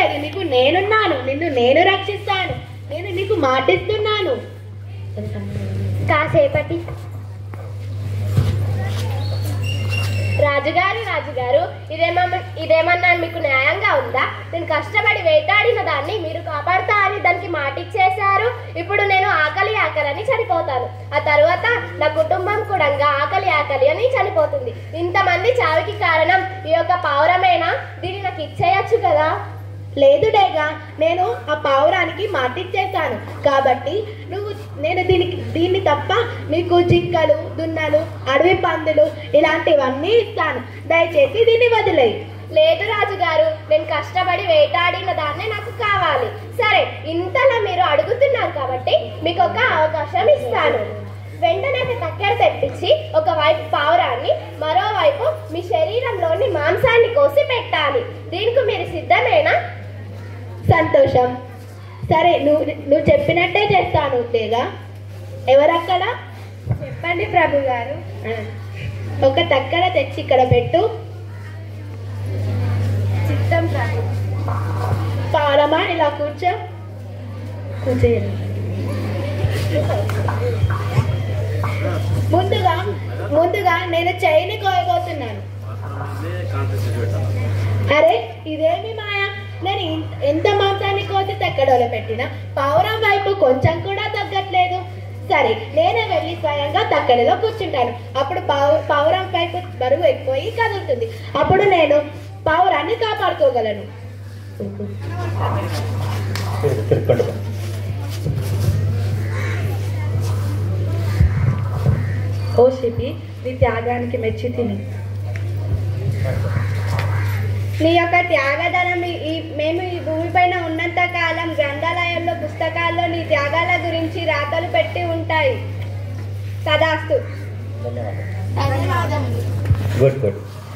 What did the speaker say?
లేదు నీకు నేనున్నాను నిన్ను నేను రక్షిస్తాను నేను నీకు మాటిస్తున్నాను కాసేపటి రాజుగారు రాజుగారు ఇదేమన్నా ఇదేమన్నా మీకు న్యాయంగా ఉందా నేను కష్టపడి వేటాడిన దాన్ని మీరు కాపాడుతా అని దానికి మాటిచ్చేశారు ఇప్పుడు నేను ఆకలి ఆకలి అని చనిపోతాను ఆ తర్వాత నా కుటుంబం కూడా ఆకలి ఆకలి అని చనిపోతుంది ఇంతమంది చావుకి కారణం ఈ యొక్క పావురమేనా దీన్ని నాకు ఇచ్చేయచ్చు కదా లేదు డేగా నేను ఆ పావురానికి మాటిచ్చేశాను కాబట్టి నువ్వు నేను దీనికి దీన్ని తప్ప నీకు జింకలు దున్నలు అడవి పందులు ఇలాంటివన్నీ ఇస్తాను దయచేసి దీన్ని వదిలేయి లేదు రాజుగారు నేను కష్టపడి వేటాడిన దాన్నే నాకు కావాలి సరే ఇంతలా మీరు అడుగుతున్నారు కాబట్టి మీకు ఒక అవకాశం ఇస్తాను వెంటనే ఒక కక్కెర తెప్పించి ఒకవైపు పావురాన్ని మరోవైపు మీ శరీరంలోని మాంసాన్ని కోసి పెట్టాలి దీనికి మీరు సిద్ధమేనా సంతోషం సరే నువ్వు నువ్వు చెప్పినట్టే చేస్తాను డేగా ఎవరక్కడ చెప్పండి ప్రభు గారు ఆ, ఒక తక్కడ తెచ్చి ఇక్కడ పెట్టు చిత్తం ప్రభు పారమా ఇలా కూర్చో కూర్చోరు ముందుగా ముందుగా నేను చైని కోయబోతున్నాను అరే ఇదేమి మాయా నేను ఇన్- ఎంత మాంసాన్ని కోసి తక్కడోలో పెట్టినా పావురం వైపు కొంచెం కూడా తగ్గట్లేదు సరే నేనే వెళ్ళి స్వయంగా తక్కడలో కూర్చుంటాను అప్పుడు పావు పావురం వైపు బరువు ఎక్కువై కదులుతుంది అప్పుడు నేను పావురాన్ని కాపాడుకోగలను తిరుక్కోండి ఓ శిపి నీ త్యాగానికి మెచ్చి తిని నీ యొక్క త్యాగధనం ఈ- ఈ మేము ఈ భూమిపైన ఉన్నంత కాలం గ్రంథాలయంలో పుస్తకాల్లో నీ త్యాగాల గురించి రాతలు పెట్టి ఉంటాయి తదాస్తు ధన్యవాదాలు గుడ్ గుడ్